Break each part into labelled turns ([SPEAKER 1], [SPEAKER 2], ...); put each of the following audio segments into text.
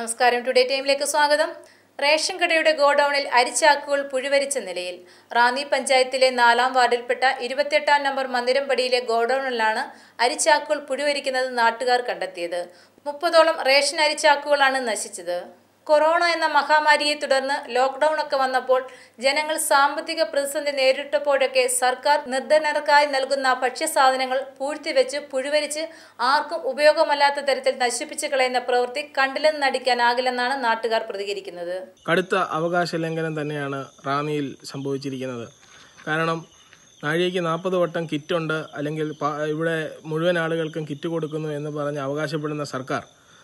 [SPEAKER 1] നമസ്കാരം ടുഡേ ടൈമിലേക്ക് സ്വാഗതം റേഷൻ കടയുടെ ഗോഡൌണിൽ അരിച്ചാക്കുകൾ പുഴുവരിച്ച നിലയിൽ റാന്നി പഞ്ചായത്തിലെ നാലാം വാർഡിൽപ്പെട്ട ഇരുപത്തിയെട്ടാം നമ്പർ മന്ദിരംപടിയിലെ ഗോഡൌണിലാണ് അരിച്ചാക്കുകൾ പുഴുവരിക്കുന്നത് നാട്ടുകാർ കണ്ടെത്തിയത് മുപ്പതോളം റേഷൻ അരിച്ചാക്കുകളാണ് നശിച്ചത് കൊറോണ എന്ന മഹാമാരിയെ തുടർന്ന് ലോക്ക്ഡൌൺ ഒക്കെ വന്നപ്പോൾ ജനങ്ങൾ സാമ്പത്തിക പ്രതിസന്ധി നേരിട്ടപ്പോഴൊക്കെ സർക്കാർ നിർധനർക്കായി നൽകുന്ന ഭക്ഷ്യസാധനങ്ങൾ പൂഴ്ത്തിവെച്ച് പുഴുവരിച്ച് ആർക്കും ഉപയോഗമല്ലാത്ത തരത്തിൽ നശിപ്പിച്ചു കളയുന്ന പ്രവൃത്തി കണ്ടില്ലെന്ന് നടിക്കാനാകില്ലെന്നാണ് നാട്ടുകാർ പ്രതികരിക്കുന്നത്
[SPEAKER 2] കടുത്ത അവകാശ ലംഘനം തന്നെയാണ് റാന്നിയിൽ സംഭവിച്ചിരിക്കുന്നത് കാരണം നാഴികയ്ക്ക് നാൽപ്പത് വട്ടം കിറ്റുണ്ട് അല്ലെങ്കിൽ പ- ഇവിടെ മുഴുവൻ ആളുകൾക്കും കിറ്റ് കൊടുക്കുന്നു എന്ന് പറഞ്ഞ് അവകാശപ്പെടുന്ന സർക്കാർ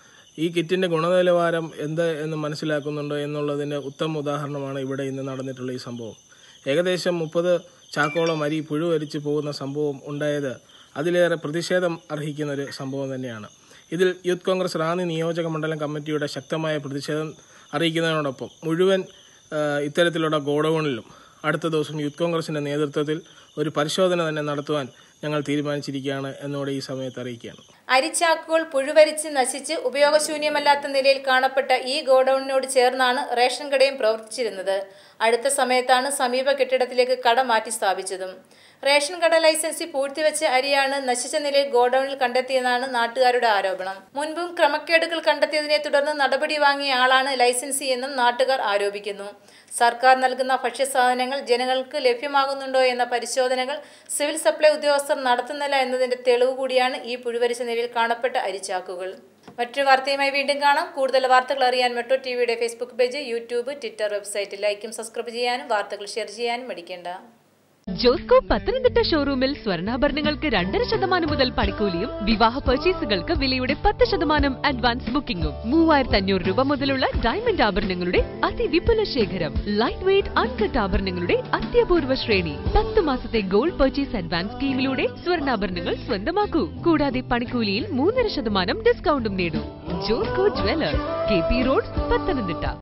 [SPEAKER 2] ഈ കിറ്റിൻ്റെ ഗുണനിലവാരം എന്ത് എന്ന് മനസ്സിലാക്കുന്നുണ്ടോ എന്നുള്ളതിൻ്റെ ഉത്തമ ഉദാഹരണമാണ് ഇവിടെ ഇന്ന് നടന്നിട്ടുള്ള ഈ സംഭവം ഏകദേശം മുപ്പത് ചാക്കോളം അരി പുഴുവരിച്ച് പോകുന്ന സംഭവം ഉണ്ടായത് അതിലേറെ പ്രതിഷേധം അർഹിക്കുന്ന ഒരു സംഭവം തന്നെയാണ് ഇതിൽ യൂത്ത് കോൺഗ്രസ് റാന്നി നിയോജക മണ്ഡലം കമ്മിറ്റിയുടെ ശക്തമായ പ്രതിഷേധം അറിയിക്കുന്നതിനോടൊപ്പം മുഴുവൻ ആ, ഇത്തരത്തിലുള്ള ഗോഡൌണിലും അടുത്ത ദിവസം യൂത്ത് കോൺഗ്രസിൻ്റെ നേതൃത്വത്തിൽ ഒരു പരിശോധന തന്നെ നടത്തുവാൻ ഞങ്ങൾ തീരുമാനിച്ചിരിക്കുകയാണ് എന്നോട് ഈ സമയത്ത് അറിയിക്കുകയാണ്
[SPEAKER 1] അരിച്ചാക്കുകൾ പുഴുവരിച്ച് നശിച്ച് ഉപയോഗശൂന്യമല്ലാത്ത നിലയിൽ കാണപ്പെട്ട ഈ ഗോഡൌണിനോട് ചേർന്നാണ് റേഷൻ കടയും പ്രവർത്തിച്ചിരുന്നത് അടുത്ത സമയത്താണ് സമീപ കെട്ടിടത്തിലേക്ക് കട മാറ്റി സ്ഥാപിച്ചതും റേഷൻ കട ലൈസൻസി പൂഴ്ത്തിവെച്ച അരിയാണ് നശിച്ച നിലയിൽ ഗോഡൌണിൽ കണ്ടെത്തിയെന്നാണ് നാട്ടുകാരുടെ ആരോപണം മുൻപും ക്രമക്കേടുകൾ കണ്ടെത്തിയതിനെ തുടർന്ന് നടപടി വാങ്ങിയ ആളാണ് ലൈസൻസി എന്നും നാട്ടുകാർ ആരോപിക്കുന്നു സർക്കാർ നൽകുന്ന ഭക്ഷ്യസാധനങ്ങൾ ജനങ്ങൾക്ക് ലഭ്യമാകുന്നുണ്ടോ എന്ന പരിശോധനകൾ സിവിൽ സപ്ലൈ ഉദ്യോഗസ്ഥർ നടത്തുന്നില്ല എന്നതിന്റെ തെളിവ് കൂടിയാണ് ഈ പുഴുവരിച്ച നിലയിൽ കാണപ്പെട്ട അരിച്ചാക്കുകൾ മറ്റൊരു വാർത്തയുമായി വീണ്ടും കാണാം കൂടുതൽ വാർത്തകൾ അറിയാൻ മെട്രോ ടിവിയുടെ Facebook page YouTube Twitter website ലൈക്കും സബ്സ്ക്രൈബ് ചെയ്യാനും വാർത്തകൾ ഷെയർ ചെയ്യാനും മടിക്കേണ്ട
[SPEAKER 3] ജോസ്കോ പത്തനംതിട്ട ഷോറൂമിൽ സ്വർണ്ണാഭരണങ്ങൾക്ക് രണ്ടര ശതമാനം മുതൽ പണിക്കൂലിയും വിവാഹ പർച്ചേസുകൾക്ക് വിലയുടെ പത്ത് ശതമാനം അഡ്വാൻസ് ബുക്കിംഗും മൂവായിരത്തി അഞ്ഞൂറ് രൂപ മുതലുള്ള ഡയമണ്ട് ആഭരണങ്ങളുടെ അതിവിപുല ശേഖരം ലൈറ്റ് വെയ്റ്റ് അൺകട്ട് ആഭരണങ്ങളുടെ അത്യപൂർവ ശ്രേണി പത്ത് മാസത്തെ ഗോൾഡ് പർച്ചേസ് അഡ്വാൻസ് സ്കീമിലൂടെ സ്വർണ്ണാഭരണങ്ങൾ സ്വന്തമാക്കൂ കൂടാതെ പണിക്കൂലിയിൽ മൂന്നര ശതമാനം ഡിസ്കൗണ്ടും നേടൂ Josco jewellers K P road Pathanamthitta